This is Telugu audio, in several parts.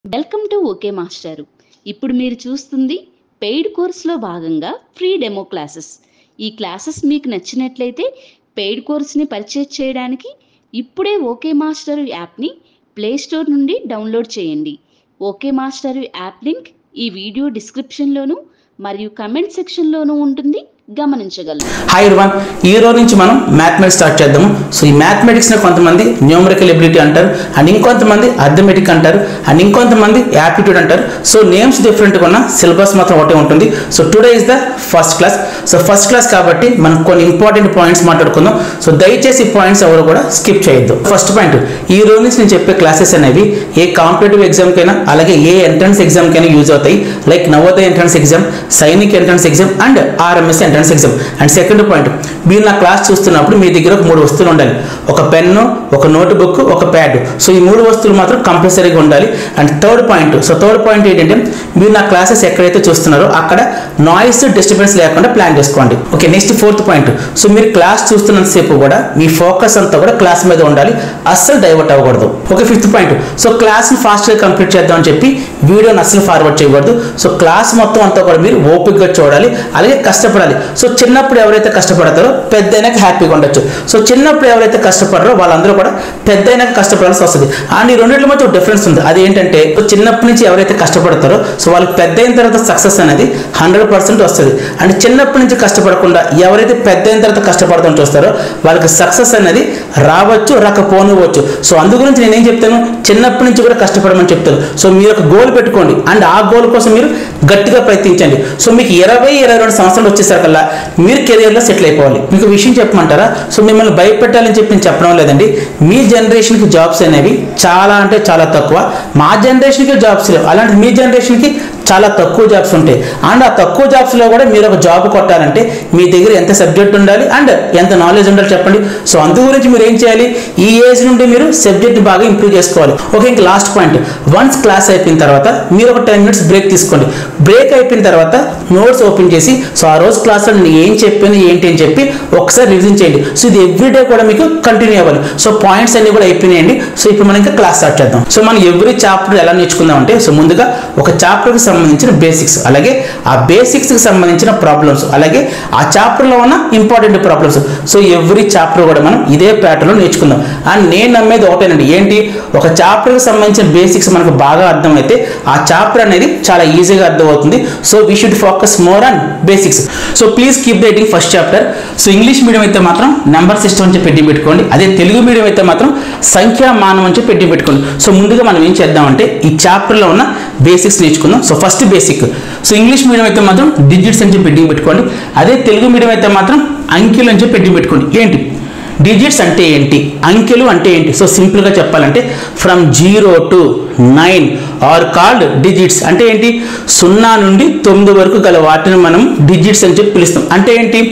వెల్కమ్ టు ఓకే మాస్టారు ఇప్పుడు మీరు చూస్తుంది పెయిడ్ కోర్సులో భాగంగా ఫ్రీ డెమో క్లాసెస్ ఈ క్లాసెస్ మీకు నచ్చినట్లయితే పెయిడ్ కోర్స్ని పర్చేజ్ చేయడానికి ఇప్పుడే ఓకే మాస్టర్ యాప్ని ప్లే స్టోర్ నుండి డౌన్లోడ్ చేయండి ఓకే మాస్టర్ యాప్ లింక్ ఈ వీడియో డిస్క్రిప్షన్లోను మరియు కమెంట్ సెక్షన్లోనూ ఉంటుంది గమనించగలరు హాయ్ ఇర్వాన్ ఈ రోజు నుంచి మనం మ్యాథమెటిక్స్ స్టార్ట్ చేద్దాము సో ఈ మ్యాథమెటిక్స్ని కొంతమంది న్యూమరికల్ ఎబిలిటీ అంటారు అండ్ ఇంకొంతమంది అర్థమెటిక్ అంటారు అండ్ ఇంకొంతమంది యాప్టిట్యూడ్ అంటారు సో నేమ్స్ డిఫరెంట్గా ఉన్న సిలబస్ మాత్రం ఒకటే ఉంటుంది so today is the first class so first class కాబట్టి మనం కొన్ని ఇంపార్టెంట్ పాయింట్స్ మాట్లాడుకుందాం సో దయచేసి పాయింట్స్ ఎవరు కూడా స్కిప్ చేయొద్దు ఫస్ట్ పాయింట్ ఈ రోజు నుంచి నేను చెప్పే క్లాసెస్ అనేవి ఏ కాంపిటేటివ్ ఎగ్జామ్కైనా అలాగే ఏ ఎంట్రన్స్ ఎగ్జామ్కైనా యూజ్ అవుతాయి like Navodaya entrance exam Sainik entrance exam and RMS entrance exam and second point మీరు నా క్లాస్ చూస్తున్నప్పుడు మీ దగ్గర ఒక మూడు వస్తువులు ఉండాలి ఒక పెన్ను ఒక నోట్ బుక్ ఒక ప్యాడ్ సో ఈ మూడు వస్తువులు మాత్రం కంపల్సరీగా ఉండాలి and third point so third point ఏంటంటే మీరు నా క్లాసెస్ ఎక్కడైతే చూస్తున్నారో అక్కడ నాయిస్ డిస్టర్బెన్స్ లేకుండా ప్లాన్ చేసుకోండి okay next fourth point so మీరు క్లాస్ చూస్తున్నంతసేపు కూడా మీ ఫోకస్ అంతా కూడా క్లాస్ మీద ఉండాలి అస్సలు డైవర్ట్ అవ్వకూడదు ఓకే ఫిఫ్త్ పాయింట్ సో క్లాస్ని ఫాస్ట్గా కంప్లీట్ చేద్దామని చెప్పి వీడియోని అస్సలు ఫార్వర్డ్ చేయకూడదు సో క్లాస్ మొత్తం అంతా కూడా మీరు ఓపికగా చూడాలి అలాగే కష్టపడాలి సో చిన్నప్పుడు ఎవరైతే కష్టపడతారో పెద్ద అయినాక హ్యాపీగా ఉండొచ్చు సో చిన్నప్పుడు ఎవరైతే కష్టపడరో వాళ్ళందరూ కూడా పెద్ద అయినాక కష్టపడాల్సి వస్తుంది అండ్ ఈ రెండింటి మధ్య ఒక డిఫరెన్స్ ఉంది అది ఏంటంటే సో చిన్నప్పటి నుంచి ఎవరైతే కష్టపడతారో సో వాళ్ళకి పెద్ద అయిన తర్వాత సక్సెస్ అనేది హండ్రెడ్ పర్సెంట్ వస్తుంది అండ్ చిన్నప్పటి నుంచి కష్టపడకుండా ఎవరైతే పెద్ద అయిన తర్వాత కష్టపడతాం చూస్తారో వాళ్ళకి సక్సెస్ అనేది రావచ్చు రాకపోనివచ్చు సో అందు గురించి నేనేం చెప్తాను చిన్నప్పటి నుంచి కూడా కష్టపడమని చెప్తాను సో మీరు ఒక గోల్ పెట్టుకోండి అండ్ ఆ గోల్ కోసం మీరు గట్టిగా ప్రయత్నించండి సో మీకు ఇరవై ఇరవై రెండు సంవత్సరాలు వచ్చేసరికల్లా మీరు కెరియర్లో సెటిల్ అయిపోవాలి మీకు విషయం చెప్పమంటారా సో మిమ్మల్ని భయపెట్టాలని చెప్పి నేను చెప్పడం లేదండి మీ జనరేషన్కి జాబ్స్ అనేవి చాలా అంటే చాలా తక్కువ మా జనరేషన్కి జాబ్స్ లేవు అలాంటి మీ జనరేషన్కి చాలా తక్కువ జాబ్స్ ఉంటాయి అండ్ ఆ తక్కువ జాబ్స్లో కూడా మీరు ఒక జాబ్ కొట్టాలంటే మీ దగ్గర ఎంత సబ్జెక్ట్ ఉండాలి అండ్ ఎంత నాలెడ్జ్ ఉండాలి చెప్పండి సో అందు గురించి మీరు ఏం చేయాలి ఈ ఏజ్ నుండి మీరు సబ్జెక్ట్ బాగా ఇంప్రూవ్ చేసుకోవాలి ఓకే ఇంకా లాస్ట్ పాయింట్ వన్స్ క్లాస్ అయిపోయిన తర్వాత మీరు ఒక టెన్ మినిట్స్ బ్రేక్ తీసుకోండి బ్రేక్ అయిపోయిన తర్వాత నోట్స్ ఓపెన్ చేసి సో ఆ రోజు క్లాస్లో నేను ఏం చెప్పాను ఏంటి అని చెప్పి ఒకసారి రివిజన్ చేయండి సో ఇది ఎవ్రీడే కూడా మీకు కంటిన్యూ అవ్వాలి సో పాయింట్స్ అన్ని కూడా అయిపోయినాయండి సో ఇప్పుడు మనం ఇంకా క్లాస్ స్టార్ట్ చేద్దాం సో మనం ఎవ్రీ చాప్టర్ ఎలా నేర్చుకుందాం అంటే సో ముందుగా ఒక చాప్టర్కి సంబంధించిన బేసిక్స్ అలాగే ఆ బేసిక్స్కి సంబంధించిన ప్రాబ్లమ్స్ అలాగే ఆ చాప్టర్లో ఉన్న important problems so every chapter కూడా మనం ఇదే ప్యాటర్న్లో నేర్చుకుందాం అండ్ నేను నమ్మేది ఒకటేనండి ఏంటి ఒక చాప్టర్కి సంబంధించిన బేసిక్స్ మనకు బాగా అర్థమైతే ఆ చాప్టర్ అనేది చాలా ఈజీగా అర్థమవుతుంది so we should focus more on basics so please keep writing first chapter so English medium అయితే మాత్రం నెంబర్ సిస్టమ్ అని చెప్పి పెట్టి పెట్టుకోండి అదే తెలుగు మీడియం అయితే మాత్రం సంఖ్యామానం అని చెప్పి పెట్టి పెట్టుకోండి సో ముందుగా మనం ఏం చేద్దామంటే ఈ చాప్టర్లో ఉన్న బేసిక్స్ నేర్చుకుందాం so first basic so English medium అయితే మాత్రం డిజిట్స్ అని చెప్పి పెట్టి పెట్టుకోండి అదే తెలుగు మీడియం అయితే మాత్రం అంకెలు అని చెప్పి పెట్టి పెట్టుకోండి ఏంటి డిజిట్స్ అంటే ఏంటి అంకెలు అంటే ఏంటి సో సింపుల్గా చెప్పాలంటే from zero to nine are called digits అంటే ఏంటి సున్నా నుండి తొమ్మిది వరకు గల వాటిని మనం డిజిట్స్ అని చెప్పి పిలుస్తాం అంటే ఏంటి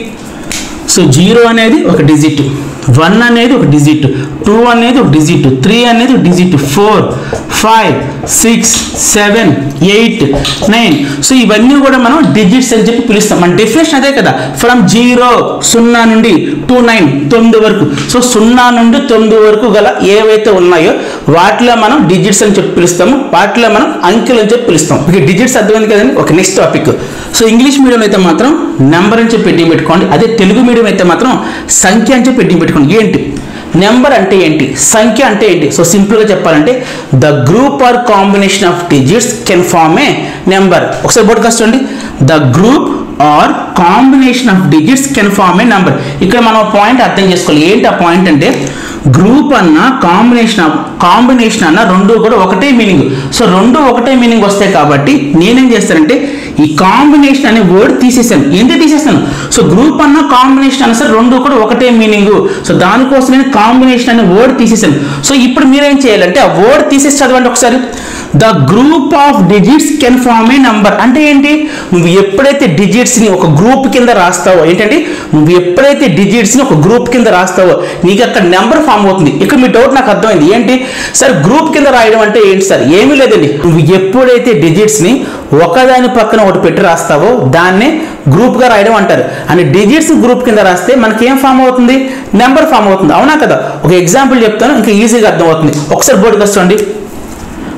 సో జీరో అనేది ఒక డిజిట్ వన్ అనేది ఒక డిజిట్ టూ అనేది ఒక డిజిట్ త్రీ అనేది ఒక digit four five six seven eight nine so ఇవన్నీ కూడా మనం డిజిట్స్ అని చెప్పి పిలుస్తాం మన డెఫినేషన్ అదే కదా ఫ్రమ్ జీరో సున్నా నుండి టూ నైన్ తొమ్మిది వరకు సో సున్నా నుండి తొమ్మిది వరకు గల ఏవైతే ఉన్నాయో వాటిలో మనం డిజిట్స్ అని చెప్పి పిలుస్తాము వాటిలో మనం అంకెలు అని చెప్పి పిలుస్తాం ఇక డిజిట్స్ అర్థమైంది కదండి ఒక next topic so English medium అయితే మాత్రం నెంబర్ అని చెప్పి పెట్టి పెట్టుకోండి అదే తెలుగు మీడియం అయితే మాత్రం సంఖ్య అని చెప్పి పెట్టి పెట్టుకోండి ఏంటి నెంబర్ అంటే ఏంటి సంఖ్య అంటే ఏంటి సో సింపుల్గా చెప్పాలంటే the group or combination of digits can form a number ఒకసారి బోర్డు కష్టండి the group or combination of digits can form a number ఇక్కడ మనం పాయింట్ అర్థం చేసుకోవాలి ఏంటి ఆ పాయింట్ అంటే గ్రూప్ అన్న కాంబినేషన్ కాంబినేషన్ అన్న రెండు కూడా ఒకటే మీనింగ్ సో రెండు ఒకటే మీనింగ్ వస్తాయి కాబట్టి నేనేం చేస్తానంటే ఈ కాంబినేషన్ అనే వర్డ్ తీసేసాను ఏంటి తీసేస్తాను సో గ్రూప్ అన్న కాంబినేషన్ అన్న సరే రెండు కూడా ఒకటే మీనింగ్ సో దానికోసం నేను కాంబినేషన్ అనే వర్డ్ తీసేసాను సో ఇప్పుడు మీరేం చేయాలంటే ఆ వర్డ్ తీసేసి చదవండి ఒకసారి the group of digits can form a number అంటే ఏంటి నువ్వు ఎప్పుడైతే డిజిట్స్ని ఒక గ్రూప్ కింద రాస్తావో ఏంటంటే నువ్వు ఎప్పుడైతే డిజిట్స్ని ఒక గ్రూప్ కింద రాస్తావో నీకు అక్కడ నెంబర్ ఫామ్ అవుతుంది ఇక్కడ మీ డౌట్ నాకు అర్థమైంది ఏంటి సార్ గ్రూప్ కింద రాయడం అంటే ఏంటి సార్ ఏమీ లేదండి నువ్వు ఎప్పుడైతే డిజిట్స్ని ఒకదాని పక్కన ఒకటి పెట్టి రాస్తావో దాన్నే గ్రూప్గా రాయడం అంటారు అని డిజిట్స్ గ్రూప్ కింద రాస్తే మనకి ఏం ఫామ్ అవుతుంది నెంబర్ ఫామ్ అవుతుంది అవునా కదా ఒక ఎగ్జాంపుల్ చెప్తాను ఇంకా ఈజీగా అర్థమవుతుంది ఒకసారి బోర్డుకి వస్తుంది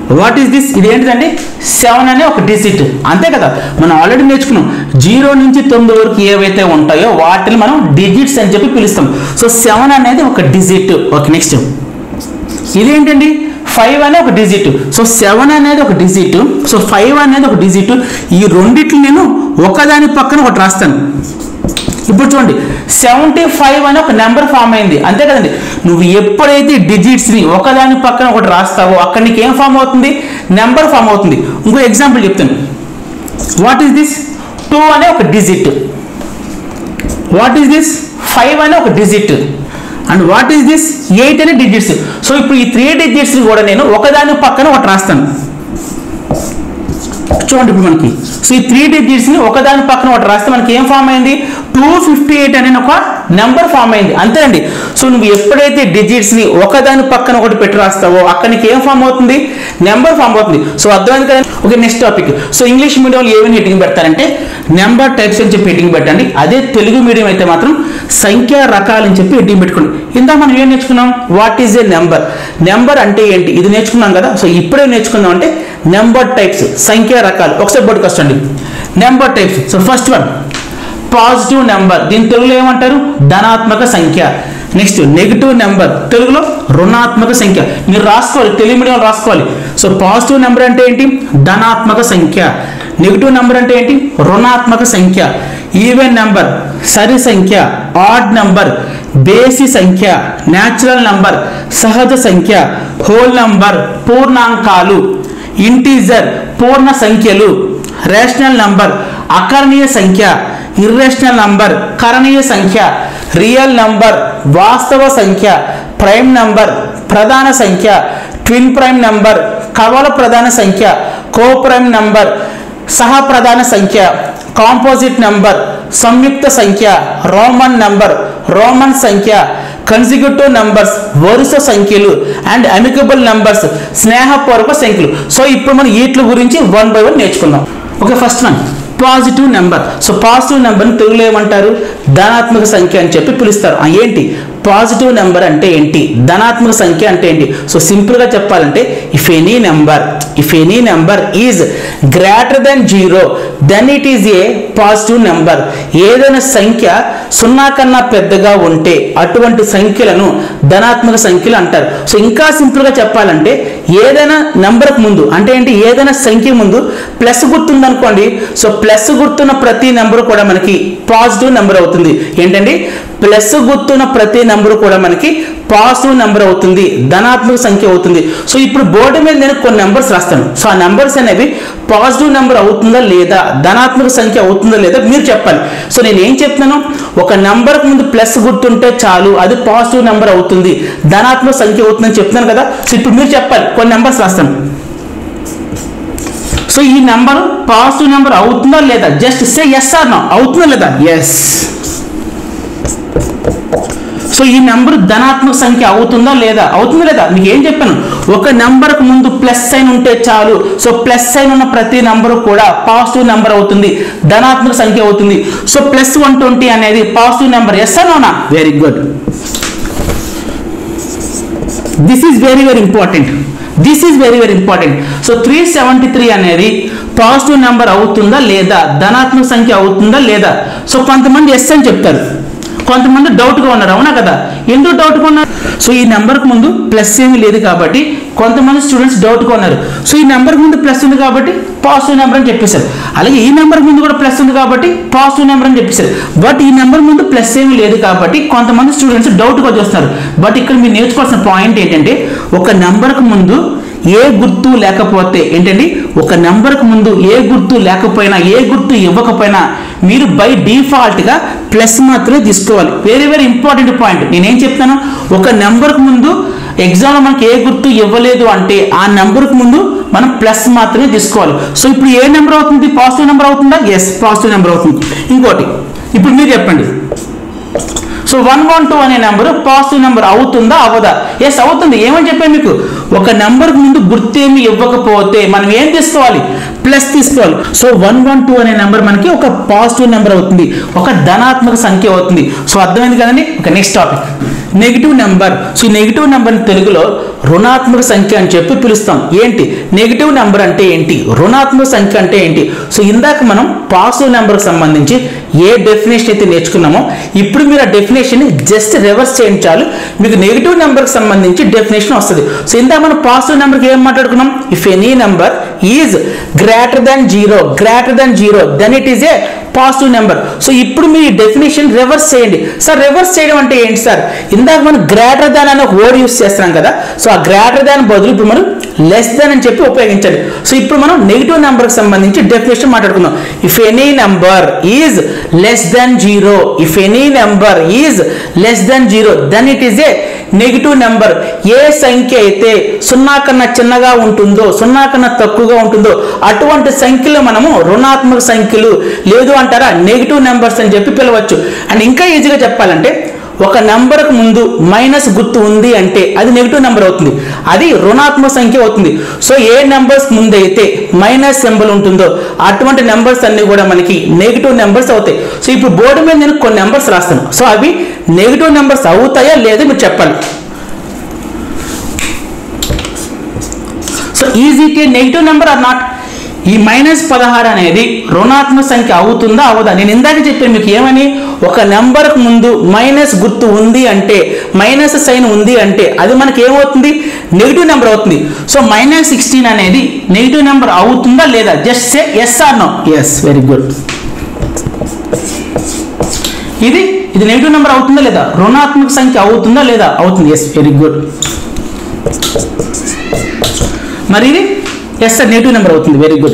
వాట్ ఈస్ దిస్ ఇది ఏంటిదండి సెవెన్ అనే ఒక డిజిట్ అంతే కదా మనం ఆల్రెడీ నేర్చుకున్నాం జీరో నుంచి తొమ్మిది వరకు ఏవైతే ఉంటాయో వాటిని మనం డిజిట్స్ అని చెప్పి పిలుస్తాం సో సెవెన్ అనేది ఒక డిజిట్ ఓకే నెక్స్ట్ ఇదేంటండి ఫైవ్ అనే ఒక డిజిట్ సో సెవెన్ అనేది ఒక డిజిట్ సో ఫైవ్ అనేది ఒక డిజిట్ ఈ రెండిట్లు నేను ఒకదాని పక్కన ఒకటి రాస్తాను ఇప్పుడు చూడండి సెవెంటీ ఫైవ్ అని ఒక నెంబర్ ఫామ్ అయింది అంతే కదండి నువ్వు ఎప్పుడైతే డిజిట్స్ని ఒకదాని పక్కన ఒకటి రాస్తావో అక్కడ నీకు ఏం ఫామ్ అవుతుంది నెంబర్ ఫామ్ అవుతుంది ఇంకో ఎగ్జాంపుల్ చెప్తాను వాట్ ఈస్ దిస్ టూ అనే ఒక digit what is this five అనే ఒక digit and what is this eight అనే డిజిట్స్ సో ఇప్పుడు ఈ త్రీ డిజిట్స్ కూడా నేను ఒకదాని పక్కన ఒకటి రాస్తాను చూడండి ఇప్పుడు మనకి సో ఈ త్రీ డిజిట్స్ని ఒకదాని పక్కన ఒకటి రాస్తే మనకి ఏం ఫామ్ అయింది టూ ఫిఫ్టీ ఎయిట్ అనే ఒక నెంబర్ ఫామ్ అయింది అంతే అండి సో నువ్వు ఎప్పుడైతే డిజిట్స్ని ఒకదాని పక్కన ఒకటి పెట్టి రాస్తావో అక్కడ నీకు ఏం ఫామ్ అవుతుంది నెంబర్ ఫామ్ అవుతుంది సో అర్థమైంది కదా okay next topic so English మీడియంలో ఏమని హెడ్డింగ్ పెడతారంటే నెంబర్ టైప్స్ అని చెప్పి హెడ్డింగ్ పెట్టండి అదే తెలుగు మీడియం అయితే మాత్రం సంఖ్యా రకాలు అని చెప్పి హెడ్డింగ్ పెట్టుకోండి ఇందాక మనం ఏం నేర్చుకున్నాం what is a number number అంటే ఏంటి ఇది నేర్చుకున్నాం కదా సో ఇప్పుడే నేర్చుకుందాం అంటే నెంబర్ టైప్స్ సంఖ్యా రకాలు ఒకసారి బోర్డుకి వస్తుంది number types so first one positive number దీని తెలుగులో ఏమంటారు ధనాత్మక సంఖ్య నెక్స్ట్ నెగిటివ్ నెంబర్ తెలుగులో రుణాత్మక సంఖ్య మీరు రాసుకోవాలి తెలుగు మీడియం రాసుకోవాలి సో పాజిటివ్ నెంబర్ అంటే ఏంటి ధనాత్మక సంఖ్య నెగిటివ్ నెంబర్ అంటే ఏంటి రుణాత్మక సంఖ్య ఈవెన్ నెంబర్ సరి సంఖ్య ఆడ్ నెంబర్ బేసి సంఖ్య న్యాచురల్ నంబర్ సహజ సంఖ్య హోల్ నంబర్ పూర్ణాంకాలు ఇంటీజర్ పూర్ణ సంఖ్యలు రేషనల్ నంబర్ అకరణీయ సంఖ్య ఇర్రేషనల్ నంబర్ కరణీయ సంఖ్య రియల్ నంబర్ వాస్తవ సంఖ్య ప్రైమ్ నంబర్ ప్రధాన సంఖ్య ట్విన్ ప్రైమ్ నంబర్ కవల ప్రధాన సంఖ్య కో ప్రైమ్ నంబర్ సహ ప్రధాన సంఖ్య కాంపోజిట్ నంబర్ సంయుక్త సంఖ్య రోమన్ నంబర్ రోమన్ సంఖ్య కన్సిక్యూటివ్ నంబర్స్ వరుస సంఖ్యలు అండ్ అమికబుల్ నంబర్స్ స్నేహపూర్వక సంఖ్యలు సో ఇప్పుడు మనం వీటి గురించి వన్ బై వన్ నేర్చుకుందాం okay first one positive number so positive నెంబర్ని తెలుగులో ఏమంటారు ధనాత్మక సంఖ్య అని చెప్పి పిలుస్తారు ఆ ఏంటి పాజిటివ్ నెంబర్ అంటే ఏంటి ధనాత్మక సంఖ్య అంటే ఏంటి సో సింపుల్గా చెప్పాలంటే if any number if any number is greater than zero then it is a positive number ఏదైనా సంఖ్య సున్నా కన్నా పెద్దగా ఉంటే అటువంటి సంఖ్యలను ధనాత్మక సంఖ్యలు అంటారు సో ఇంకా సింపుల్గా చెప్పాలంటే ఏదైనా నెంబర్కి ముందు అంటే ఏంటి ఏదైనా సంఖ్య ముందు ప్లస్ గుర్తుంది అనుకోండి సో ప్లస్ గుర్తున్న ప్రతి నెంబర్ కూడా మనకి పాజిటివ్ నెంబర్ అవుతుంది ఏంటండి ప్లస్ గుర్తున్న ప్రతి నెంబర్ కూడా మనకి పాజిటివ్ నెంబర్ అవుతుంది ధనాత్మక సంఖ్య అవుతుంది సో ఇప్పుడు బోర్డు మీద నేను కొన్ని నెంబర్స్ రాస్తాను సో ఆ నెంబర్స్ అనేవి పాజిటివ్ నెంబర్ అవుతుందా లేదా ధనాత్మక సంఖ్య అవుతుందా లేదా మీరు చెప్పాలి సో నేను ఏం చెప్తున్నాను ఒక నెంబర్కి ముందు ప్లస్ గుర్తుంటే చాలు అది పాజిటివ్ నెంబర్ అవుతుంది ధనాత్మక సంఖ్య అవుతుందని చెప్తున్నాను కదా సో ఇప్పుడు మీరు చెప్పాలి కొన్ని నెంబర్స్ రాస్తాను సో ఈ నెంబర్ పాజిటివ్ నెంబర్ అవుతుందా లేదా just say yes or no అవుతుందా లేదా ఎస్ సో ఈ నెంబర్ ధనాత్మక సంఖ్య అవుతుందా లేదా అవుతుందా లేదా మీకు ఏం చెప్పాను ఒక నెంబర్కు ముందు ప్లస్ సైన్ ఉంటే చాలు సో ప్లస్ సైన్ ఉన్న ప్రతి నెంబర్ కూడా పాజిటివ్ నెంబర్ అవుతుంది ధనాత్మక సంఖ్య అవుతుంది సో ప్లస్ వన్ ట్వంటీ అనేది పాజిటివ్ నెంబర్ ఎస్ అనోనా very good this is very very important this is very very important so three seventy three అనేది పాజిటివ్ నెంబర్ అవుతుందా లేదా ధనాత్మక సంఖ్య అవుతుందా లేదా సో కొంతమంది ఎస్ అని చెప్తారు కొంతమంది డౌట్గా ఉన్నారు అవునా కదా ఎందుకు డౌట్గా ఉన్నారు సో ఈ నెంబర్కి ముందు ప్లస్ ఏమీ లేదు కాబట్టి కొంతమంది స్టూడెంట్స్ డౌట్గా ఉన్నారు సో ఈ నెంబర్కి ముందు ప్లస్ ఉంది కాబట్టి పాజిటివ్ నెంబర్ అని చెప్పేశారు అలాగే ఈ నెంబర్ ముందు కూడా ప్లస్ ఉంది కాబట్టి పాజిటివ్ నెంబర్ అని చెప్పేశారు బట్ ఈ నెంబర్ ముందు ప్లస్ ఏమీ లేదు కాబట్టి కొంతమంది స్టూడెంట్స్ డౌట్గా చూస్తున్నారు బట్ ఇక్కడ మీరు నేర్చుకోవాల్సిన పాయింట్ ఏంటంటే ఒక నెంబర్కి ముందు ఏ గుర్తు లేకపోతే ఏంటండి ఒక నెంబర్కి ముందు ఏ గుర్తు లేకపోయినా ఏ గుర్తు ఇవ్వకపోయినా మీరు బై డిఫాల్ట్గా ప్లస్ మాత్రమే తీసుకోవాలి వెరీ వెరీ ఇంపార్టెంట్ పాయింట్ నేనేం చెప్తాను ఒక నెంబర్కి ముందు ఎగ్జామ్లో మనకి ఏ గుర్తు ఇవ్వలేదు అంటే ఆ నెంబర్కి ముందు మనం ప్లస్ మాత్రమే తీసుకోవాలి సో ఇప్పుడు ఏ నెంబర్ అవుతుంది పాజిటివ్ నెంబర్ అవుతుందా ఎస్ పాజిటివ్ నెంబర్ అవుతుంది ఇంకోటి ఇప్పుడు మీరు చెప్పండి సో వన్ వన్ టూ అనే నెంబర్ పాజిటివ్ నెంబర్ అవుతుందా అవ్వదా ఎస్ అవుతుంది ఏమని చెప్పాను మీకు ఒక నెంబర్కి ముందు గుర్తేమి ఇవ్వకపోతే మనం ఏం తీసుకోవాలి ప్లస్ తీసుకోవాలి సో వన్ వన్ టూ అనే నెంబర్ మనకి ఒక పాజిటివ్ నెంబర్ అవుతుంది ఒక ధనాత్మక సంఖ్య అవుతుంది సో అర్థమైంది కదండి ఒక next topic negative number so ఈ నెగిటివ్ నెంబర్ తెలుగులో రుణాత్మక సంఖ్య అని చెప్పి పిలుస్తాం ఏంటి నెగిటివ్ నెంబర్ అంటే ఏంటి రుణాత్మక సంఖ్య అంటే ఏంటి సో ఇందాక మనం పాజిటివ్ నెంబర్కి సంబంధించి ఏ డెఫినేషన్ అయితే నేర్చుకున్నామో ఇప్పుడు మీరు ఆ డెఫినేషన్ జస్ట్ రివర్స్ చేయండి చాలు మీకు నెగిటివ్ నెంబర్కి సంబంధించి డెఫినేషన్ వస్తుంది సో ఇందాక మనం పాజిటివ్ నెంబర్కి ఏం మాట్లాడుకున్నాం if any number is greater than zero greater than zero then it is a positive number so ఇప్పుడు మీ డెఫినేషన్ రివర్స్ చేయండి సార్ రివర్స్ చేయడం అంటే ఏంటి సార్ ఇందాక మనం గ్రేటర్ దాన్ అనే వర్డ్ యూస్ చేస్తున్నాం కదా సో ఆ గ్రేటర్ దాన్ బదులు ఇప్పుడు మనం లెస్ దాన్ అని చెప్పి ఉపయోగించాలి సో ఇప్పుడు మనం నెగిటివ్ నెంబర్కి సంబంధించి డెఫినేషన్ మాట్లాడుకుందాం if any number is less than zero if any number is less than zero then it is a negative number ఏ సంఖ్య అయితే సున్నా కన్నా చిన్నగా ఉంటుందో సున్నా కన్నా తక్కువగా ఉంటుందో అటువంటి సంఖ్యలు మనము రుణాత్మక సంఖ్యలు లేదు అంటారా నెగిటివ్ నెంబర్స్ అని చెప్పి పిలవచ్చు అండ్ ఇంకా ఈజీగా చెప్పాలంటే ఒక నెంబర్కు ముందు మైనస్ గుర్తు ఉంది అంటే అది నెగిటివ్ నెంబర్ అవుతుంది అది రుణాత్మక సంఖ్య అవుతుంది సో ఏ నెంబర్స్ ముందు అయితే మైనస్ సింబల్ ఉంటుందో అటువంటి నెంబర్స్ అన్ని కూడా మనకి నెగిటివ్ నెంబర్స్ అవుతాయి సో ఇప్పుడు బోర్డు మీద నేను కొన్ని నెంబర్స్ రాస్తాను సో అవి నెగిటివ్ నెంబర్స్ అవుతాయా లేదా మీరు చెప్పాలి so is it a negative number or not ఈ మైనస్ పదహారు అనేది రుణాత్మక సంఖ్య అవుతుందా అవదా నేను ఇందాక చెప్పాను మీకు ఏమని ఒక నెంబర్కు ముందు మైనస్ గుర్తు ఉంది అంటే మైనస్ సైన్ ఉంది అంటే అది మనకి ఏమవుతుంది నెగిటివ్ నెంబర్ అవుతుంది సో మైనస్ సిక్స్టీన్ అనేది నెగిటివ్ నెంబర్ అవుతుందా లేదా just say yes or no yes very good ఇది ఇది నెగిటివ్ నెంబర్ అవుతుందా లేదా రుణాత్మక సంఖ్య అవుతుందా లేదా అవుతుంది ఎస్ వెరీ గుడ్ మరి ఇది ఎస్ సార్ నెగిటివ్ నెంబర్ అవుతుంది వెరీ గుడ్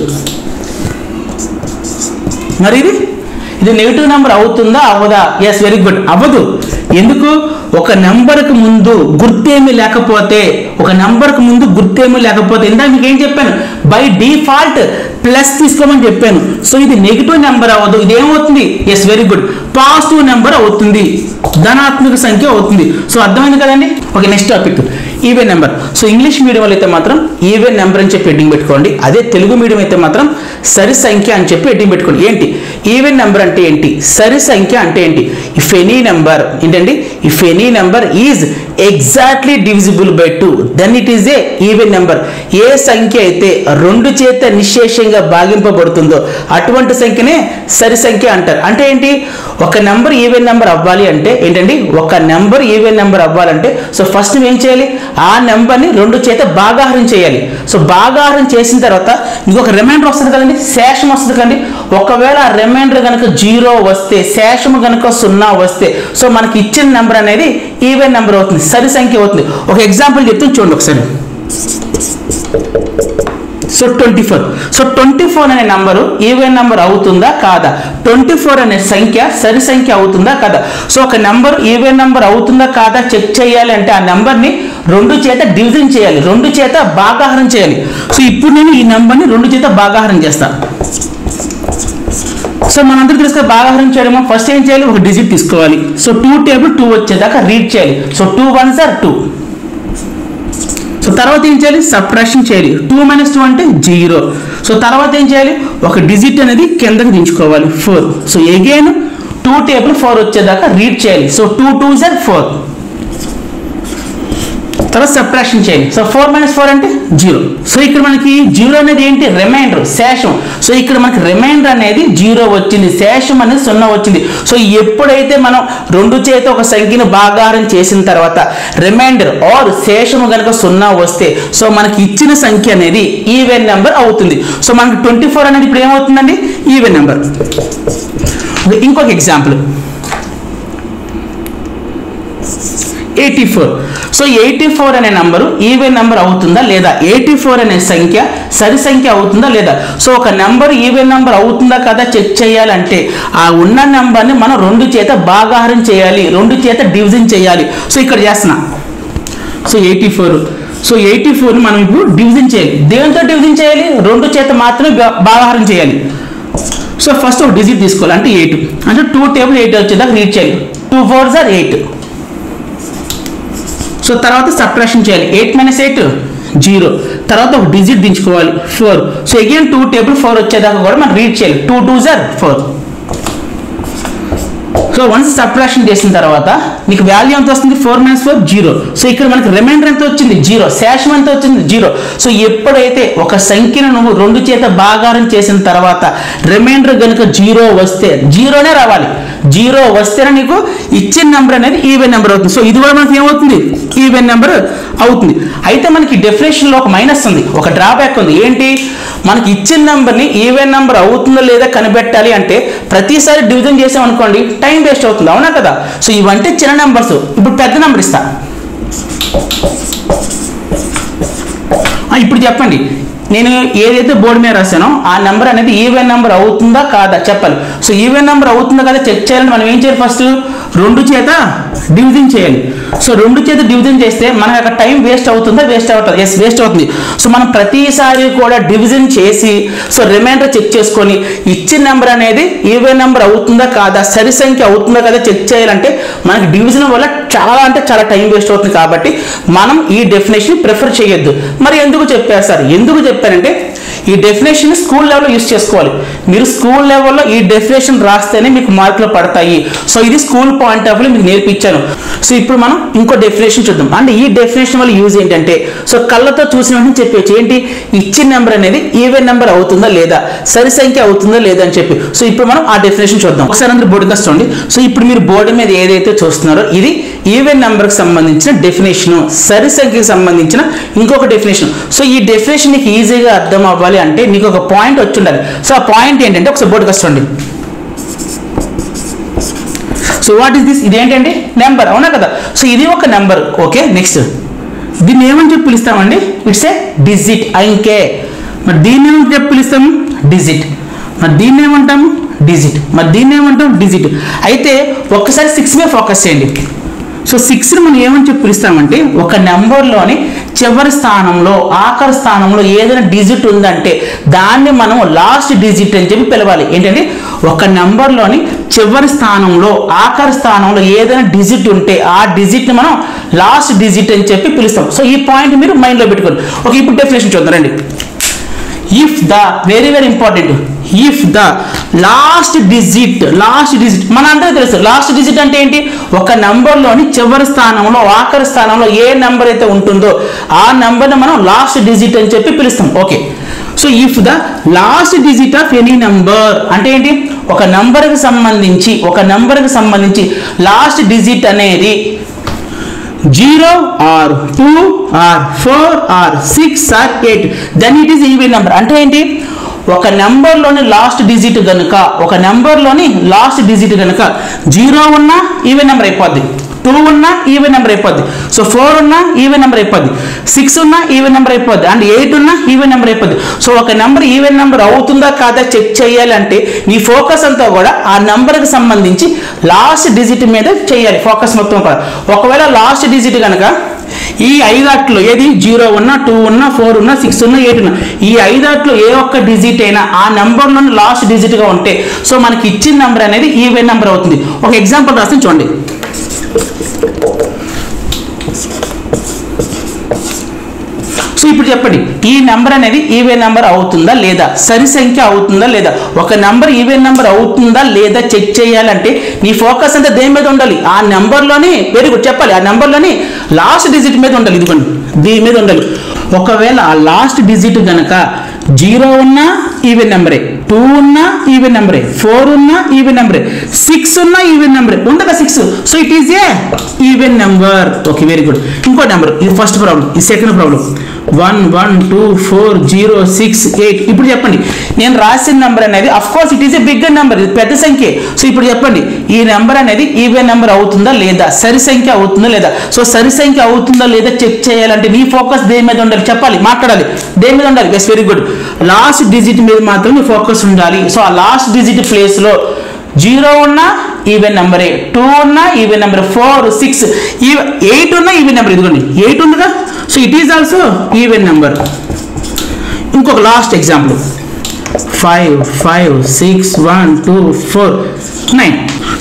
మరి ఇది ఇది నెగిటివ్ నెంబర్ అవుతుందా అవ్వదా ఎస్ వెరీ గుడ్ అవ్వదు ఎందుకు ఒక నెంబర్కి ముందు గుర్తేమీ లేకపోతే ఒక నెంబర్కి ముందు గుర్తేమీ లేకపోతే ఇందాక మీకు ఏం చెప్పాను బై డిఫాల్ట్ ప్లస్ తీసుకోమని చెప్పాను సో ఇది నెగిటివ్ నెంబర్ అవ్వదు ఇది ఏమవుతుంది yes very good positive number అవుతుంది ధనాత్మక సంఖ్య అవుతుంది సో అర్థమైంది కదండి okay next topic even number so English medium అయితే మాత్రం ఈవెన్ నెంబర్ అని చెప్పి హెడ్డింగ్ పెట్టుకోండి అదే తెలుగు మీడియం అయితే మాత్రం సరి సంఖ్య అని చెప్పి హెడ్డింగ్ పెట్టుకోండి ఏంటి ఈవెన్ నెంబర్ అంటే ఏంటి సరి సంఖ్య అంటే ఏంటి ఇఫ్ ఎనీ నెంబర్ ఏంటండి if any number is exactly divisible by two then it is a even number ఏ సంఖ్య అయితే రెండు చేత నిశ్శేషంగా భాగింపబడుతుందో అటువంటి సంఖ్యనే సరి సంఖ్య అంటారు అంటే ఏంటి ఒక నెంబర్ ఈవెన్ నెంబర్ అవ్వాలి అంటే ఏంటండి ఒక నెంబర్ ఈవెన్ నెంబర్ అవ్వాలంటే సో ఫస్ట్ నువ్వు ఏం చేయాలి ఆ నెంబర్ని రెండు చేత భాగాహారం చేయాలి సో భాగాహారం చేసిన తర్వాత నీకు ఒక రిమైండర్ వస్తుంది కదండి శేషం వస్తుంది కదండి ఒకవేళ ఆ రిమైండర్ కనుక జీరో వస్తే శేషం కనుక సున్నా వస్తే సో మనకి ఇచ్చిన నెంబర్ అనేది ఈవెన్ నెంబర్ అవుతుంది సరి సంఖ్య అవుతుంది ఒక ఎగ్జాంపుల్ చెప్తే చూడండి ఒకసారి so twenty four so twenty four అనే నంబరు ఈవెన్ నంబర్ అవుతుందా కాదా ట్వంటీ ఫోర్ అనే సంఖ్య సరి సంఖ్య అవుతుందా కాదా సో ఒక నెంబర్ ఈవెన్ నంబర్ అవుతుందా కాదా చెక్ చేయాలి అంటే ఆ నెంబర్ని రెండు చేత డివిజన్ చేయాలి రెండు చేత భాగాహారం చేయాలి సో ఇప్పుడు నేను ఈ నెంబర్ని రెండు చేత భాగాహారం చేస్తాను సో మనందరూ తెలుసు కదా భాగాహారం చేయడమో ఫస్ట్ ఏం చేయాలి ఒక డిజిట్ తీసుకోవాలి సో టూ టేబుల్ టూ వచ్చేదాకా రీడ్ చేయాలి so two one are two so తర్వాత ఏం చేయాలి సబ్ట్రాక్షన్ చేయాలి టూ మైనస్ టూ అంటే జీరో సో తర్వాత ఏం చేయాలి ఒక డిజిట్ అనేది కిందకి దించుకోవాలి four so again two table four వచ్చేదాకా రీడ్ చేయాలి so two two are four తర్వాత సబ్ట్రాక్షన్ చేయాలి సో ఫోర్ మైనస్ ఫోర్ అంటే జీరో సో ఇక్కడ మనకి జీరో అనేది ఏంటి రిమైండర్ శేషం సో ఇక్కడ మనకి రిమైండర్ అనేది జీరో వచ్చింది శేషం అనేది సున్నా వచ్చింది సో ఎప్పుడైతే మనం రెండు చేత ఒక సంఖ్యను భాగాహారం చేసిన తర్వాత రిమైండర్ ఆర్ శేషము కనుక సున్నా వస్తే సో మనకి ఇచ్చిన సంఖ్య అనేది ఈవెన్ నెంబర్ అవుతుంది సో మనకి ట్వంటీ ఫోర్ అనేది ఇప్పుడు ఏమవుతుందండి ఈవెన్ నెంబర్ ఇంకొక example eighty four so eighty four అనే నంబరు ఈవెన్ నెంబర్ అవుతుందా లేదా ఎయిటీ ఫోర్ అనే సంఖ్య సరి సంఖ్య అవుతుందా లేదా సో ఒక నెంబర్ ఈవెన్ నెంబర్ అవుతుందా కదా చెక్ చేయాలంటే ఆ ఉన్న నెంబర్ని మనం రెండు చేత భాగాహారం చేయాలి రెండు చేత డివిజన్ చేయాలి సో ఇక్కడ చేస్తున్నా సో ఎయిటీ ఫోర్ సో ఎయిటీ ఫోర్ని మనం ఇప్పుడు డివిజన్ చేయాలి దేంతో డివిజన్ చేయాలి రెండు చేత మాత్రమే భా- భాగాహారం చేయాలి సో ఫస్ట్ ఒక డిజిట్ తీసుకోవాలి అంటే ఎయిట్ అంటే టూ టేబుల్ ఎయిట్ వచ్చేదాకా రీడ్ చేయాలి two four are eight so తర్వాత సబ్ట్రాక్షన్ చేయాలి ఎయిట్ మైనస్ ఎయిట్ జీరో తర్వాత ఒక డిజిట్ దించుకోవాలి four so again two table four వచ్చేదాకా కూడా మనం రీడ్ చేయాలి two two are four so once subtraction చేసిన తర్వాత నీకు వాల్యూ ఎంత వస్తుంది four minus four zero so ఇక్కడ మనకి రిమైండర్ ఎంత వచ్చింది జీరో శేషం ఎంత వచ్చింది జీరో సో ఎప్పుడైతే ఒక సంఖ్యను నువ్వు రెండు చేత భాగారం చేసిన తర్వాత రిమైండర్ కనుక జీరో వస్తే జీరోనే రావాలి జీరో వస్తేనే నీకు ఇచ్చిన నెంబర్ అనేది ఈవెన్ నెంబర్ అవుతుంది సో ఇది కూడా మనకి ఏమవుతుంది ఈవెన్ నెంబర్ అవుతుంది అయితే మనకి డెఫినేషన్లో ఒక మైనస్ ఉంది ఒక డ్రాబ్యాక్ ఉంది ఏంటి మనకి ఇచ్చిన నెంబర్ని ఈవెన్ నెంబర్ అవుతుందో లేదా కనిపెట్టాలి అంటే ప్రతిసారి డివిజన్ చేసామనుకోండి టైం వేస్ట్ అవుతుంది అవునా కదా సో ఇవంటే చిన్న నెంబర్స్ ఇప్పుడు పెద్ద నెంబర్ ఇస్తా ఆ, ఇప్పుడు చెప్పండి నేను ఏదైతే బోర్డు మీద రాశానో ఆ నెంబర్ అనేది ఈవెన్ నెంబర్ అవుతుందా కాదా చెప్పాలి సో ఈవెన్ నెంబర్ అవుతుందా కదా చెక్ చేయాలని మనం ఏం చేయాలి ఫస్ట్ రెండు చేత డివిజన్ చేయాలి సో రెండు చేత డివిజన్ చేస్తే మనకి అక్కడ టైం వేస్ట్ అవుతుందా వేస్ట్ అవుతుంది ఎస్ వేస్ట్ అవుతుంది సో మనం ప్రతిసారి కూడా డివిజన్ చేసి సో రిమైండర్ చెక్ చేసుకొని ఇచ్చిన నెంబర్ అనేది ఈవెన్ నెంబర్ అవుతుందా కాదా సరి సంఖ్య అవుతుందా కదా చెక్ చేయాలంటే మనకి డివిజన్ వల్ల చాలా అంటే చాలా టైం వేస్ట్ అవుతుంది కాబట్టి మనం ఈ డెఫినేషన్ ప్రిఫర్ చేయొద్దు మరి ఎందుకు చెప్పారు సార్ ఎందుకు చెప్పారంటే ఈ డెఫినేషన్ స్కూల్ లెవెల్లో యూస్ చేసుకోవాలి మీరు స్కూల్ లెవెల్లో ఈ డెఫినేషన్ రాస్తేనే మీకు మార్కులు పడతాయి సో ఇది స్కూల్ పాయింట్ ఆఫ్ వ్యూ మీకు నేర్పించాను సో ఇప్పుడు మనం ఇంకో డెఫినేషన్ చూద్దాం అంటే ఈ డెఫినేషన్ వల్ల యూజ్ ఏంటంటే సో కళ్ళతో చూసిన వెంటనే చెప్పేసి ఏంటి ఇచ్చిన నెంబర్ అనేది ఈవెన్ నెంబర్ అవుతుందా లేదా సరి సంఖ్య అవుతుందా లేదా అని చెప్పి సో ఇప్పుడు మనం ఆ డెఫినేషన్ చూద్దాం ఒకసారి అందరూ బోర్డు చూడండి సో ఇప్పుడు మీరు బోర్డు మీద ఏదైతే చూస్తున్నారో ఇది ఈవెన్ నెంబర్కి సంబంధించిన డెఫినేషన్ సరి సంఖ్యకి సంబంధించిన ఇంకొక డెఫినేషన్ సో ఈ డెఫినేషన్ నీకు ఈజీగా అర్థం అవ్వాలి అంటే నీకు ఒక పాయింట్ వచ్చి ఉండాలి సో ఆ పాయింట్ ఏంటంటే ఒకసారి బోర్డుకి వస్తుంది సో వాట్ ఈస్ దిస్ ఇదేంటండి నెంబర్ అవునా కదా సో ఇది ఒక నెంబర్ ఓకే నెక్స్ట్ దీన్ని ఏమని చెప్పి పిలుస్తామండి ఇట్స్ ఏ డిజిట్ అంకే మరి దీన్ని ఏమని చెప్పి పిలుస్తాము డిజిట్ మరి దీన్ని ఏమంటాము డిజిట్ మరి దీన్ని ఏమంటాం డిజిట్ అయితే ఒక్కసారి సిక్స్ మీద ఫోకస్ చేయండి సో సిక్స్ని మనం ఏమని చెప్పి పిలుస్తామంటే ఒక నెంబర్లోని చివరి స్థానంలో ఆఖరి స్థానంలో ఏదైనా డిజిట్ ఉందంటే దాన్ని మనం లాస్ట్ డిజిట్ అని చెప్పి పిలవాలి ఏంటంటే ఒక నెంబర్లోని చివరి స్థానంలో ఆఖరి స్థానంలో ఏదైనా డిజిట్ ఉంటే ఆ డిజిట్ని మనం లాస్ట్ డిజిట్ అని చెప్పి పిలుస్తాం సో ఈ పాయింట్ మీరు మైండ్లో పెట్టుకోండి ఓకే ఇప్పుడు డెఫినేషన్ చూద్దాం రండి if the very very important if the last digit last digit మన అందరికీ తెలుసు లాస్ట్ డిజిట్ అంటే ఏంటి ఒక నెంబర్లోని చివరి స్థానంలో ఆఖరి స్థానంలో ఏ నెంబర్ అయితే ఉంటుందో ఆ నెంబర్ని మనం లాస్ట్ డిజిట్ అని చెప్పి పిలుస్తాం okay so if the last digit of any number అంటే ఏంటి ఒక నెంబర్కి సంబంధించి ఒక నెంబర్కి సంబంధించి లాస్ట్ డిజిట్ అనేది zero or two or four or six or eight then it is even number అంటే ఏంటి ఒక నెంబర్లోని లాస్ట్ డిజిట్ కనుక ఒక నెంబర్లోని లాస్ట్ డిజిట్ కనుక జీరో ఉన్నా ఈవెన్ నెంబర్ అయిపోద్ది టూ ఉన్నా ఈవెన్ నెంబర్ అయిపోద్ది సో ఫోర్ ఉన్నా ఈవెన్ నెంబర్ అయిపోద్ది సిక్స్ ఉన్నా ఈవెన్ నెంబర్ అయిపోద్ది అండ్ ఎయిట్ ఉన్నా ఈవెన్ నెంబర్ అయిపోద్ది సో ఒక నెంబర్ ఈవెన్ నెంబర్ అవుతుందా కాదా చెక్ చేయాలంటే నీ ఫోకస్ అంతా కూడా ఆ నెంబర్కి సంబంధించి లాస్ట్ డిజిట్ మీద చేయాలి ఫోకస్ మొత్తం కూడా ఒకవేళ లాస్ట్ డిజిట్ కనుక ఈ ఐదాట్లో ఏది జీరో ఉన్నా టూ ఉన్నా ఫోర్ ఉన్నా సిక్స్ ఉన్నా ఎయిట్ ఉన్నా ఈ ఐదాట్లో ఏ ఒక్క డిజిట్ అయినా ఆ నెంబర్లోని లాస్ట్ డిజిట్గా ఉంటే సో మనకి ఇచ్చిన నెంబర్ అనేది ఈవెన్ నెంబర్ అవుతుంది ఒక ఎగ్జాంపుల్ రాస్తే చూడండి సో ఇప్పుడు చెప్పండి ఈ నెంబర్ అనేది ఈవెన్ నెంబర్ అవుతుందా లేదా సరి సంఖ్య అవుతుందా లేదా ఒక నెంబర్ ఈవెన్ నెంబర్ అవుతుందా లేదా చెక్ చేయాలంటే నీ ఫోకస్ అంతా దేని మీద ఉండాలి ఆ నెంబర్లోని వెరీ గుడ్ చెప్పాలి ఆ నెంబర్లోని లాస్ట్ డిజిట్ మీద ఉండాలి ఇదిగోండి దీని మీద ఉండాలి ఒకవేళ ఆ లాస్ట్ డిజిట్ గనక జీరో ఉన్నా ఈవెన్ నెంబరే టూ ఉన్నా ఈవెన్ నెంబరే ఫోర్ ఉన్నా ఈవెన్ నెంబరే సిక్స్ ఉన్నా ఈవెన్ నెంబరే ఉండగా six so it is a even number okay very good ఇంకో నెంబర్ ఇది ఫస్ట్ ప్రాబ్లం ఇది second problem one one two four zero six eight ఇప్పుడు చెప్పండి నేను రాసిన నెంబర్ అనేది of course it is a bigger number ఇది పెద్ద సంఖ్య సో ఇప్పుడు చెప్పండి ఈ నెంబర్ అనేది ఈవెన్ నెంబర్ అవుతుందా లేదా సరి సంఖ్య అవుతుందా లేదా సో సరి సంఖ్య అవుతుందా లేదా చెక్ చేయాలంటే నీ ఫోకస్ దేని మీద ఉండాలి చెప్పాలి మాట్లాడాలి దేని మీద ఉండాలి yes very good last digit మీద మాత్రమే ఫోకస్ ఉండాలి సో ఆ లాస్ట్ డిజిట్ ప్లేస్లో జీరో ఉన్నా ఈవెన్ నెంబరే టూ ఉన్నా even number four six eight ఉన్నా ఈవెన్ నెంబర్ ఇదిగోండి ఎయిట్ ఉందిగా so it is also even number ఇంకొక last example five five six one two four nine so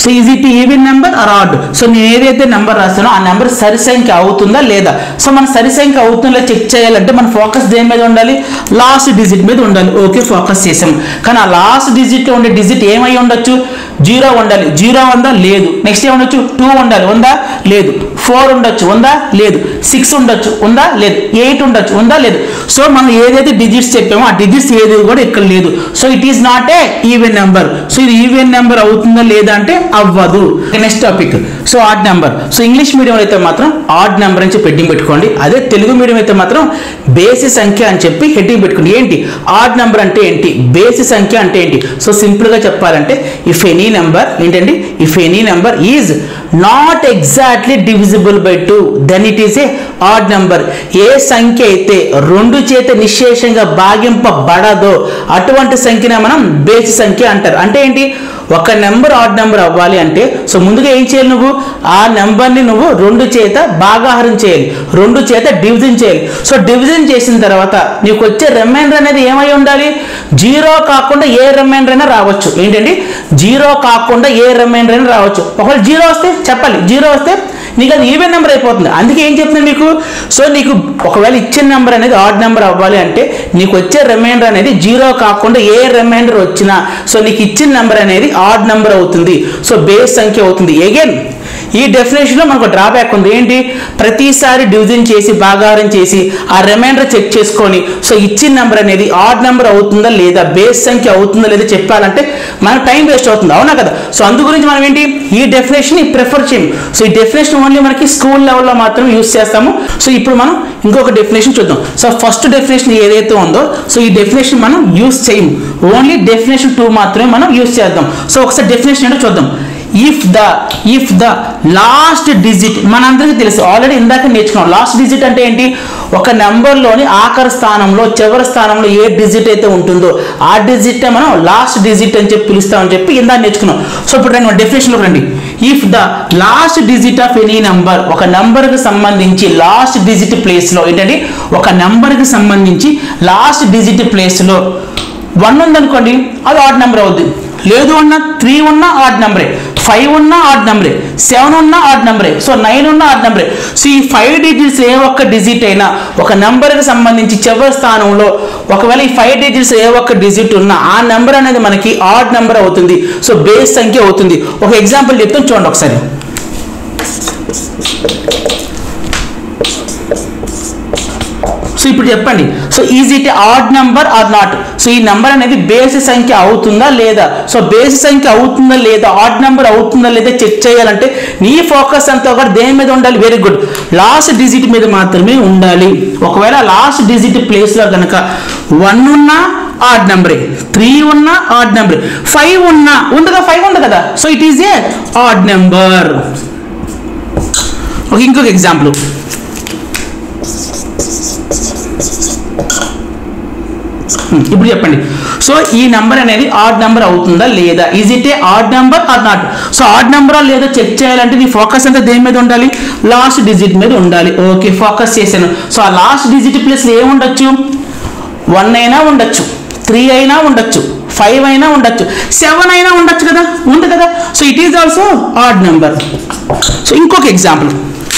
so is it even number or odd so నేను ఏదైతే నెంబర్ రాస్తానో ఆ నెంబర్ సరి సంఖ్య అవుతుందా లేదా సో మన సరి సంఖ్య అవుతుందా చెక్ చేయాలంటే మన ఫోకస్ దేని మీద ఉండాలి లాస్ట్ డిజిట్ మీద ఉండాలి ఓకే ఫోకస్ చేసాం కానీ ఆ లాస్ట్ డిజిట్ ఉండే డిజిట్ ఏమై ఉండొచ్చు జీరో ఉండాలి జీరో ఉందా లేదు నెక్స్ట్ ఏముండొచ్చు టూ ఉండాలి ఉందా లేదు ఫోర్ ఉండొచ్చు ఉందా లేదు సిక్స్ ఉండొచ్చు ఉందా లేదు ఎయిట్ ఉండొచ్చు ఉందా లేదు సో మనం ఏదైతే డిజిట్స్ చెప్పామో ఆ డిజిట్స్ ఏది కూడా ఇక్కడ లేదు so it is not a even number so ఇది ఈవెన్ నెంబర్ అవుతుందా లేదా అంటే అవ్వదు next topic so odd number so English medium అయితే మాత్రం ఆడ్ నెంబర్ అని చెప్పి హెడ్డింగ్ పెట్టుకోండి అదే తెలుగు మీడియం అయితే మాత్రం బేసి సంఖ్య అని చెప్పి హెడ్డింగ్ పెట్టుకోండి ఏంటి ఆడ్ నెంబర్ అంటే ఏంటి బేసి సంఖ్య అంటే ఏంటి సో సింపుల్ గా చెప్పాలంటే ఇఫ్ ఎనీ నెంబర్ ఏంటండి if any number is not exactly divisible by two then it is a odd number ఏ సంఖ్య అయితే రెండు చేత నిశ్శేషంగా భాగింపబడదో అటువంటి సంఖ్యనే మనం బేసి సంఖ్య అంటారు అంటే ఏంటి ఒక నెంబర్ ఆడ్ నెంబర్ అవ్వాలి అంటే సో ముందుగా ఏం చేయాలి నువ్వు ఆ నెంబర్ని నువ్వు రెండు చేత భాగాహారం చేయాలి రెండు చేత డివిజన్ చేయాలి సో డివిజన్ చేసిన తర్వాత నీకు వచ్చే రిమైండర్ అనేది ఏమై ఉండాలి జీరో కాకుండా ఏ రిమైండర్ అయినా రావచ్చు ఏంటండి జీరో కాకుండా ఏ రిమైండర్ అయినా రావచ్చు ఒకవేళ జీరో వస్తే చెప్పాలి జీరో వస్తే నీకు అది ఈవెన్ నెంబర్ అయిపోతుంది అందుకే ఏం చెప్తున్నాను మీకు సో నీకు ఒకవేళ ఇచ్చిన నెంబర్ అనేది ఆడ్ నెంబర్ అవ్వాలి అంటే నీకు వచ్చే రిమైండర్ అనేది జీరో కాకుండా ఏ రిమైండర్ వచ్చినా సో నీకు ఇచ్చిన నెంబర్ అనేది ఆడ్ నెంబర్ అవుతుంది సో బేస్ సంఖ్య అవుతుంది ఎగైన్ ఈ డెఫినేషన్లో మనకు డ్రాబ్యాక్ ఉంది ఏంటి ప్రతిసారి డివిజన్ చేసి భాగాహారం చేసి ఆ రిమైండర్ చెక్ చేసుకొని సో ఇచ్చిన నెంబర్ అనేది ఆడ్ నెంబర్ అవుతుందా లేదా బేస్ సంఖ్య అవుతుందా లేదా చెప్పాలంటే మనకు టైం వేస్ట్ అవుతుంది అవునా కదా సో అందు గురించి మనం ఏంటి ఈ డెఫినేషన్ ప్రిఫర్ చేయం సో ఈ డెఫినేషన్ ఓన్లీ మనకి స్కూల్ లెవెల్లో మాత్రం యూస్ చేస్తాము సో ఇప్పుడు మనం ఇంకొక డెఫినేషన్ చూద్దాం సో ఫస్ట్ డెఫినేషన్ ఏదైతే ఉందో సో ఈ డెఫినేషన్ మనం యూస్ చేయం ఓన్లీ డెఫినేషన్ టూ మాత్రమే మనం యూస్ చేద్దాం సో ఒకసారి డెఫినేషన్ ఏంటో చూద్దాం if the if the last digit మనందరికీ తెలుసు ఆల్రెడీ ఇందాక నేర్చుకున్నాం లాస్ట్ డిజిట్ అంటే ఏంటి ఒక నెంబర్లోని ఆఖరి స్థానంలో చివరి స్థానంలో ఏ డిజిట్ అయితే ఉంటుందో ఆ డిజిట్ మనం లాస్ట్ డిజిట్ అని చెప్పి పిలుస్తామని చెప్పి ఇందాక నేర్చుకున్నాం సో ఇప్పుడు రండి డెఫినేషన్లో రండి if the last digit of any number ఒక నెంబర్కి సంబంధించి లాస్ట్ డిజిట్ ప్లేస్లో ఏంటంటే ఒక నెంబర్కి సంబంధించి లాస్ట్ డిజిట్ ప్లేస్లో వన్ ఉందనుకోండి అది ఆడ్ నెంబర్ అవుద్ది లేదు అన్న త్రీ ఉన్నా ఆడ్ నెంబరే ఫైవ్ ఉన్నా ఆడ్ నెంబరే సెవెన్ ఉన్నా ఆడ్ నెంబరే సో నైన్ ఉన్నా ఆడ్ నెంబరే సో ఈ ఫైవ్ డిజిట్స్ ఏ ఒక్క డిజిట్ అయినా ఒక నెంబర్కి సంబంధించి చివరి స్థానంలో ఒకవేళ ఈ ఫైవ్ డిజిట్స్ ఏ ఒక్క డిజిట్ ఉన్నా ఆ నెంబర్ అనేది మనకి ఆడ్ నెంబర్ అవుతుంది సో బేస్ సంఖ్య అవుతుంది ఒక ఎగ్జాంపుల్ చెప్తాను చూడండి ఒకసారి సో ఇప్పుడు చెప్పండి so is it odd number or not so ఈ నెంబర్ అనేది బేసి సంఖ్య అవుతుందా లేదా సో బేసి సంఖ్య అవుతుందా లేదా ఆడ్ నెంబర్ అవుతుందా లేదా చెక్ చేయాలంటే నీ ఫోకస్ అంతా కూడా దేని మీద ఉండాలి వెరీ గుడ్ లాస్ట్ డిజిట్ మీద మాత్రమే ఉండాలి ఒకవేళ లాస్ట్ డిజిట్ ప్లేస్లో కనుక వన్ ఉన్నా ఆడ్ నెంబరే త్రీ ఉన్నా ఆడ్ నెంబర్ ఫైవ్ ఉన్నా ఉంది కదా ఫైవ్ ఉంది కదా so it is a odd number ఒక ఇంకొక ఎగ్జాంపుల్ ఇప్పుడు చెప్పండి సో ఈ నెంబర్ అనేది ఆడ్ నెంబర్ అవుతుందా లేదా is it a odd number or not so odd నెంబరా లేదా చెక్ చేయాలంటే నీ ఫోకస్ అంతా దేని మీద ఉండాలి లాస్ట్ డిజిట్ మీద ఉండాలి ఓకే ఫోకస్ చేశాను సో ఆ లాస్ట్ డిజిట్ ప్లేస్ ఏముండొచ్చు వన్ అయినా ఉండొచ్చు త్రీ అయినా ఉండొచ్చు ఫైవ్ అయినా ఉండొచ్చు సెవెన్ అయినా ఉండొచ్చు కదా ఉంది కదా so it is also odd number so ఇంకొక ఎగ్జాంపుల్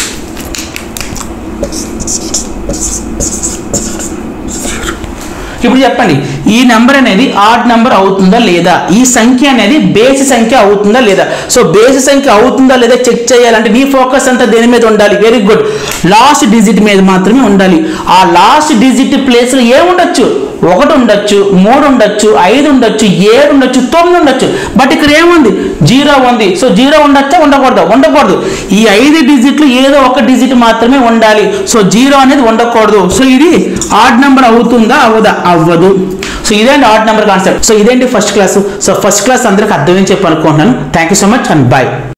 ఇప్పుడు చెప్పండి ఈ నెంబర్ అనేది ఆడ్ నెంబర్ అవుతుందా లేదా ఈ సంఖ్య అనేది బేసి సంఖ్య అవుతుందా లేదా సో బేసి సంఖ్య అవుతుందా లేదా చెక్ చేయాలంటే నీ ఫోకస్ అంతా దేని మీద ఉండాలి వెరీ గుడ్ లాస్ట్ డిజిట్ మీద మాత్రమే ఉండాలి ఆ లాస్ట్ డిజిట్ ప్లేస్లో ఏముండొచ్చు ఒకటి ఉండొచ్చు మూడు ఉండొచ్చు ఐదు ఉండొచ్చు ఏడు ఉండొచ్చు తొమ్మిది ఉండొచ్చు బట్ ఇక్కడ ఏముంది జీరో ఉంది సో జీరో ఉండొచ్చా ఉండకూడదు ఉండకూడదు ఈ ఐదు డిజిట్లు ఏదో ఒక డిజిట్ మాత్రమే ఉండాలి సో జీరో అనేది ఉండకూడదు సో ఇది ఆడ్ నెంబర్ అవుతుందా అవ్వదా అవ్వదు సో ఇదేంటి ఆడ్ నెంబర్ కాన్సెప్ట్ సో ఇదేంటి first class so first class అందరికి అర్థమని చెప్పి అనుకుంటున్నాను thank you so much and bye